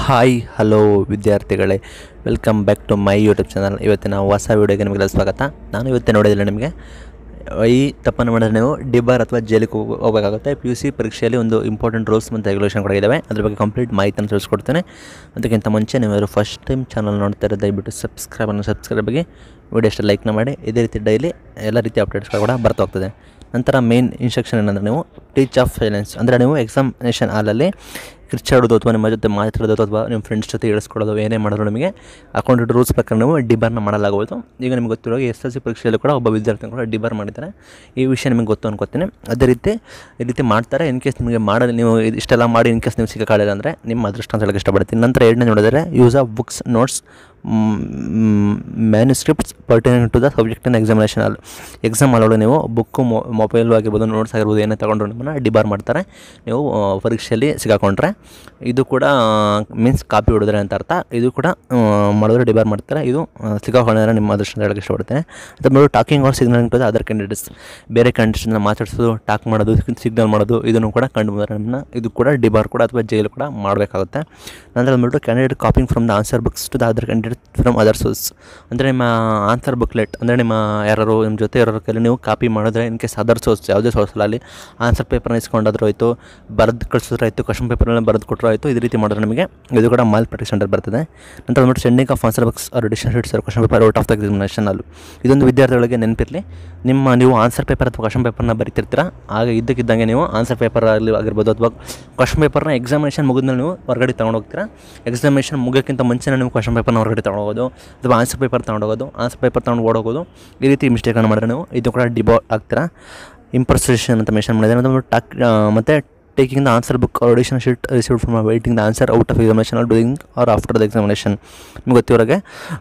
hi hello ವಿದ್ಯಾರ್ಥಿಗಳೇ welcome back to my YouTube channel ಇವತ್ತಿನ ಹೊಸ ವೀಡಿಯೋಗೆ ನಿಮಗೆಲ್ಲ ಸ್ವಾಗತ ನಾನು ಇವತ್ತೇ ನೋಡಿದಿಲ್ಲ ನಿಮಗೆ ಈ ತಪ್ಪನ್ನು ಮಾಡಿದ್ರೆ ನೀವು ಡಿಬಾರ್ ಅಥವಾ ಜೈಲಿಗೆ ಹೋಗ್- ಹೋಗಬೇಕಾಗುತ್ತೆ ಪಿ ಯು ಸಿ ಪರೀಕ್ಷೆಯಲ್ಲಿ ಒಂದು ಇಂಪಾರ್ಟೆಂಟ್ ರೂಲ್ಸ್ ಮತ್ತು ರೆಗ್ಯುಲೇಷನ್ ಕೂಡ ಇದ್ದಾವೆ ಅದ್ರ ಬಗ್ಗೆ ಕಂಪ್ಲೀಟ್ ಮಾಹಿತಿಯನ್ನು ತಿಳಿಸ್ಕೊಡ್ತೇನೆ ಅದಕ್ಕಿಂತ ಮುಂಚೆ ನೀವು ಫಸ್ಟ್ ಟೈಮ್ ಚಾನಲ್ ನೋಡ್ತಾ ಇರೋ ದಯವಿಟ್ಟು ಸಬ್ಸ್ಕ್ರೈಬನ್ನು ಸಬ್ಸ್ಕ್ರೈಬ್ ಆಗಿ ವಿಡಿಯೋ ಅಷ್ಟು ಲೈಕ್ನ ಮಾಡಿ ಇದೇ ರೀತಿ ಡೈಲಿ ಎಲ್ಲ ರೀತಿಯ ಅಪ್ಡೇಟ್ಸ್ಗಳು ಕೂಡ ಬರ್ತಾ ಹೋಗ್ತದೆ ನಂತರ ಮೇನ್ ಇನ್ಸ್ಟ್ರಕ್ಷನ್ ಏನಂದರೆ ನೀವು ಟೀಚ್ ಆಫ್ ಸೈಲೆನ್ಸ್ ಅಂದರೆ ನೀವು ಎಕ್ಸಾಮಿನೇಷನ್ ಹಾಲಲ್ಲಿ ಕಿರ್ಚಾಡೋದು ಅಥವಾ ನಿಮ್ಮ ಜೊತೆ ಮಾತಾಡೋದು ಅಥವಾ ನಿಮ್ಮ ಫ್ರೆಂಡ್ಸ್ ಜೊತೆ ಇಳಿಸ್ಕೊಳ್ಳೋದು ಏನೇ ಮಾಡಿದ್ರು ನಿಮಗೆ ಅಕೌಂಟೆಡ್ ರೂಲ್ಸ್ ಪ್ರಕಾರ ನೀವು ಡಿಬಾರ್ನ ಮಾಡಲಾಗುವುದು ಈಗ ನಿಮಗೆ ಗೊತ್ತಿರೋ ಎಸ್ ಎಲ್ ಸಿ ಪರೀಕ್ಷೆಯಲ್ಲಿ ಕೂಡ ಒಬ್ಬ ವಿದ್ಯಾರ್ಥಿ ಕೂಡ ಡಿಬಾರ್ ಮಾಡಿದ್ದಾರೆ ಈ ವಿಷಯ ನಿಮಗೆ ಗೊತ್ತು ಅನ್ಕೋತೀನಿ ಅದೇ ರೀತಿ ಈ ರೀತಿ ಮಾಡ್ತಾರೆ ಇನ್ ಕೇಸ್ ನಿಮಗೆ ಮಾಡಲು ನೀವು ಇದ್- ಇಷ್ಟೆಲ್ಲ ಮಾಡಿ ಇನ್ ಕೇಸ್ ನೀವು ಸಿಕ್ಕಾಳಿಲ್ಲ ಅಂದರೆ ನಿಮ್ಮ ಅದೃಷ್ಟ ಅಂತ ಹೇಳಕ್ಕೆ ಇಷ್ಟಪಡ್ತೀನಿ ನಂತರ ಎರಡನೇ ನೋಡಿದರೆ use of books notes manuscripts pertaining to the subject in examination ಅಲ್ಲಿ ಎಕ್ಸಾಮ್ ಅಲ್ಲೊಳಗೆ ನೀವು ಬುಕ್ಕು ಮೊಬೈಲ್ ಆಗಿರ್ಬೋದು ನೋಟ್ಸ್ ಆಗಿರ್ಬೋದು ಏನೇ ತಗೊಂಡ್ರು ನಿಮ್ಮನ್ನು ಡಿಬಾರ್ ಮಾಡ್ತಾರೆ ನೀವು ಆ, ಪರೀಕ್ಷೆಯಲ್ಲಿ ಸಿಗಾಕೊಂಡ್ರೆ ಇದು ಕೂಡ ಮೀನ್ಸ್ ಕಾಪಿ ಹೊಡೆದ್ರೆ ಅಂತ ಅರ್ಥ ಇದು ಕೂಡ ಆ, ಮಾಡಿದ್ರೆ ಡಿಬಾರ್ ಮಾಡ್ತಾರೆ ಇದು ಆ, ಸಿಗಾಕೊಂಡ್ರೆ ನಿಮ್ಮ ಅದೃಷ್ಟ ಅಂತ ಹೇಳಕ್ಕೆ ಇಷ್ಟಪಡ್ತೇನೆ ಅದಾದ್ಮೇಲೆ talking or signalling to the other candidates ಬೇರೆ ಕ್ಯಾಂಡಿಡೇಟ್ಸ್ನ ಮಾತಾಡಿಸೋದು ಟಾಕ್ ಮಾಡೋದು ಸಿಗ್ನಲ್ ಮಾಡೋದು ಇದನ್ನು ಕೂಡ ಕಂಡು ಬಂದರೆ ನಿಮ್ಮನ್ನ ಇದು ಕೂಡ ಡಿಬಾರ್ ಕೂಡ ಅಥವಾ ಜೈಲು ಕೂಡ ಮಾಡಬೇಕಾಗುತ್ತೆ ನಂತರ ಬಂದ್ಬಿಟ್ಟು candidate copying from the answer books to the other candidate from other source ಅಂದರೆ ನಿಮ್ಮ ಆನ್ಸರ್ ಬುಕ್ಲೆಟ್ ಅಂದರೆ ನಿಮ್ಮ ಯಾರು ನಿಮ್ಮ ಜೊತೆ ಇರೋರ ಕೈಲಿ ನೀವು ಕಾಪಿ ಮಾಡಿದ್ರೆ ಇನ್ ಕೇಸ್ ಅದರ್ ಸೋರ್ಸ್ ಯಾವುದೇ ಸೋರ್ಸಲ್ಲಿ ಆನ್ಸರ್ ಪೇಪರ್ನ ಇಸ್ಕೊಂಡಾದ್ರೂ ಆಯಿತು ಬರೆದು ಕಳಿಸಿದ್ರೆ ಆಯಿತು ಕ್ವಶನ್ ಪೇಪರ್ನ ಬರೆದು ಕೊಟ್ಟರು ಆಯಿತು ಇದು ರೀತಿ ಮಾಡಿದ್ರೆ ನಿಮಗೆ ಇದು ಕೂಡ ಮಾಲ್ ಪ್ರೊಟೆಕ್ಷನ್ ಅಂಡರ್ ಬರ್ತದೆ ನಂತರ ಬಂದ್ಬಿಟ್ಟು sending of answer books or addition sheets or question paper out of the examination ಅಲ್ಲೂ ಇದೊಂದು ವಿದ್ಯಾರ್ಥಿಗಳಿಗೆ ನೆನಪಿರಲಿ ನಿಮ್ಮ ನೀವು ಆನ್ಸರ್ ಪೇಪರ್ ಅಥವಾ ಕ್ವಶನ್ ಪೇಪರ್ನ ಬರಿತಿರ್ತೀರ ಆಗ ಇದ್ದಕ್ಕಿದ್ದಂಗೆ ನೀವು ಆನ್ಸರ್ ಪೇಪರ್ ಆಗಲಿ ಆಗಿರ್ಬೋದು ಅಥವಾ ಕ್ವಶನ್ ಪೇಪರ್ನ ಎಕ್ಸಾಮಿನೇಷನ್ ಮುಗಿದ್ಮೇಲೆ ನೀವು ಹೊರಗಡೆ ತೊಗೊಂಡು ಹೋಗ್ತೀರಾ ಎಕ್ಸಾಮಿನೇಷನ್ ಮುಗಿಯೋಕ್ಕಿಂತ ಮುಂಚೆನೇ ನೀವು ಕ್ವಶನ್ ಪೇಪರ್ನ ಹೊರಗಡೆ ತೊಗೊಂಡು ಹೋಗೋದು ಅಥವಾ ಆನ್ಸರ್ ಪೇಪರ್ ತೊಗೊಂಡು ಹೋಗೋದು ಆನ್ಸರ್ ಪೇಪರ್ ತೊಗೊಂಡು ಓಡೋಗೋದು ಈ ರೀತಿ ಮಿಸ್ಟೇಕನ್ನು ಮಾಡಿದ್ರೆ ನೀವು ಇದು ಕೂಡ ಡಿಬಾ ಆಗ್ತೀರಾ ಇಂಪರ್ಸೇಷನ್ ಅಂತ ಮೆನ್ಷನ್ ಮಾಡಿದ್ದಾರೆ ಮತ್ತು ಟಾಕ್ ಮತ್ತು taking the answer book or addition sheet received from writing the answer out of examination or doing or after the examination ನಿಮ್ಗೆ ಗೊತ್ತಿರೋಗೆ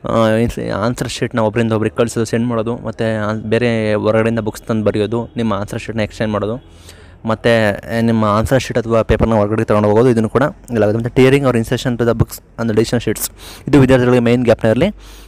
ಆನ್ಸರ್ ಶೀಟ್ನ ಒಬ್ಬರಿಂದ ಒಬ್ರಿಗೆ ಕಳಿಸೋದು ಸೆಂಡ್ ಮಾಡೋದು ಮತ್ತು ಬೇರೆ ಹೊರಗಡೆಯಿಂದ ಬುಕ್ಸ್ ತಂದು ಬರೆಯೋದು ನಿಮ್ಮ ಆನ್ಸರ್ ಶೀಟ್ನ ಎಕ್ಸ್ಚೇಂಜ್ ಮಾಡೋದು ಮತ್ತು ನಿಮ್ಮ ಆನ್ಸರ್ ಶೀಟ್ ಅಥವಾ ಪೇಪರ್ನ ಹೊರಗಡೆ ತೊಗೊಂಡು ಹೋಗೋದು ಇದನ್ನು ಕೂಡ ಇಲ್ಲ ಮತ್ತು tearing or insertion to the books and addition sheets ಇದು ವಿದ್ಯಾರ್ಥಿಗಳಿಗೆ ಮೇನ್ ಗ್ಯಾಪ್ನ ಇರಲಿ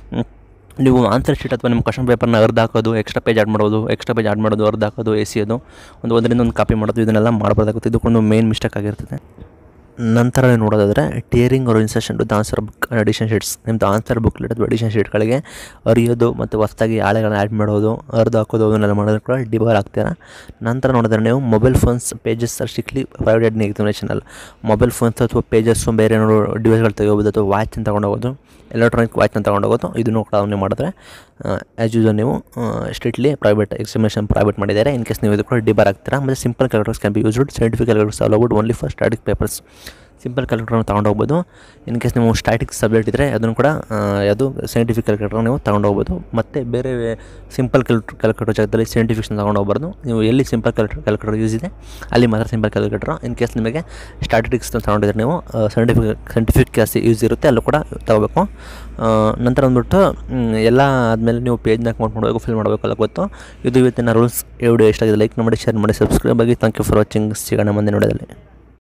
ನೀವು ಆನ್ಸರ್ ಶೀಟ್ ಅಥವಾ ನಿಮ್ಮ ಕ್ವಶನ್ ಪೇಪರ್ನ ಅರ್ಧ ಹಾಕೋದು ಎಕ್ಸ್ಟ್ರಾ ಪೇಜ್ ಆಡ್ ಮಾಡೋದು ಎಕ್ಸ್ಟ್ರಾ ಪೇಜ್ ಆಡ್ ಮಾಡೋದು ಅರ್ಧ ಹಾಕೋದು ಎಸಿಯೋದು ಒಂದು ಒಂದರಿಂದ ಒಂದು ಕಾಪಿ ಮಾಡೋದು ಇದನ್ನೆಲ್ಲ ಮಾಡಬಾರ್ದಾಗುತ್ತೆ ಇದಕ್ಕೊಂದು ಮೇನ್ ಮಿಸ್ಟೇಕ್ ಆಗಿರ್ತದೆ ನಂತರ ನೀವು ನೋಡೋದಾದರೆ tearing or insertion to the answer book addition sheets ನಿಮ್ಮದು ಆನ್ಸರ್ ಬುಕ್ಲೆಟ್ ಅಥವಾ ಅಡಿಷನ್ ಶೀಟ್ಗಳಿಗೆ ಅರಿಯೋದು ಮತ್ತು ಹೊಸ್ದಾಗಿ ಹಾಳೆಗಳನ್ನ ಆ್ಯಡ್ ಮಾಡೋದು ಅರ್ಧ ಹಾಕೋದು ಅದನ್ನೆಲ್ಲ ಮಾಡೋದು ಕೂಡ ಡಿಬಾರ್ ಆಗ್ತೀರಾ ನಂತರ ನೋಡಿದ್ರೆ ನೀವು mobile phones pages are strictly private ಎಕ್ಸಾಮಿನೇಷನಲ್ಲಿ ಮೊಬೈಲ್ ಫೋನ್ಸ್ ಅಥವಾ ಪೇಜಸ್ಸು ಬೇರೆ ಏನಾದ್ರು ಡಿವೈಸ್ಗಳು ತೆಗೋಬೋದು ಅಥವಾ ವಾಚ್ ಅಂತ ತೊಗೊಂಡೋಗೋದು ಎಲೆಕ್ಟ್ರಾನಿಕ್ ವಾಚ್ನ ತೊಗೊಂಡೋಗೋದು ಇದನ್ನು ಕೂಡ ನೀವು ಮಾಡಿದ್ರೆ ಆ್ಯಸ್ ಯೂಸಲ್ ನೀವು ಸ್ಟ್ರಿಕ್ಟ್ಲಿ ಪ್ರೈವೇಟ್ ಎಕ್ಸಾಮಿನೇಷನ್ ಪ್ರೈವೇಟ್ ಮಾಡಿದ್ದಾರೆ ಇನ್ ಕೇಸ್ ನೀವು ಇದು ಕೂಡ ಡಿಬಾರ್ ಆಗ್ತೀರಾ ಮತ್ತು simple calculators can be used scientific calculators allowed only for static papers simple ಕ್ಯಾಲ್ಕುಲೇಟರ್ನ ತೊಗೊಂಡು ಹೋಗ್ಬೋದು ಇನ್ ಕೇಸ್ ನೀವು ಸ್ಟ್ಯಾಟಿಕ್ ಸಬ್ಜೆಕ್ಟ್ ಇದ್ದರೆ ಅದನ್ನು ಕೂಡ ಆ, ಯಾವುದು ಸೈಂಟಿಫಿಕ್ ಕ್ಯಾಲ್ಕುಲೇಟರ್ ನೀವು ತೊಗೊಂಡು ಹೋಗ್ಬೋದು ಮತ್ತು ಬೇರೆ ಸಿಂಪಲ್ ಕ್ಯಾಲ್ಕುಲೇಟರ್ ಕ್ಯಾಲ್ಕುಲೇಟರ್ ಜಾಗದಲ್ಲಿ ಸೈಂಟಿಫಿಕ್ಸ್ನ ತೊಗೊಂಡು ಹೋಗ್ಬಾರ್ದು ನೀವು ಎಲ್ಲಿ ಸಿಂಪಲ್ ಕ್ಯಾಲ್ಕುಲೇಟರ್ ಕ್ಯಾಲ್ಕುಲೇಟರ್ ಯೂಸ್ ಇದೆ ಅಲ್ಲಿ ಮಾತ್ರ ಸಿಂಪಲ್ ಕ್ಯಾಲ್ಕುಲೇಟರ್ ಇನ್ ಕೇಸ್ ನಿಮಗೆ ಸ್ಟ್ಯಾಟಿಕ್ಸ್ ತೊಗೊಂಡಿದ್ರೆ ನೀವು ಸೈಂಟಿಫಿಕ್ ಸೈಂಟಿಫಿಕ್ ಕ್ಲಾಸ್ ಯೂಸ್ ಇರುತ್ತೆ ಅಲ್ಲೂ ಕೂಡ ತಗೋಬೇಕು ಆ, ನಂತರ ಬಂದ್ಬಿಟ್ಟು ಮ್, ಎಲ್ಲ ಆದಮೇಲೆ ನೀವು ಪೇಜ್ನ ಅಕೌಂಟ್ ಮಾಡಬೇಕು ಫಿಲ್ ಮಾಡಬೇಕಲ್ಲ ಗೊತ್ತು ಇದು ಇವತ್ತಿನ ರೂಲ್ಸ್ ಈ ವಿಡಿಯೋ ಎಷ್ಟಾಗಿದೆ ಲೈಕ್ ಮಾಡಿ ಶೇರ್ ಮಾಡಿ ಸಬ್ಸ್ಕ್ರೈಬ್ ಆಗಿ ಥ್ಯಾಂಕ್ ಯು ಫಾರ್ ವಾಚಿಂಗ್ ಸಿಗೋಣ ಮುಂದೆ ನೋಡೋದಲ್ಲಿ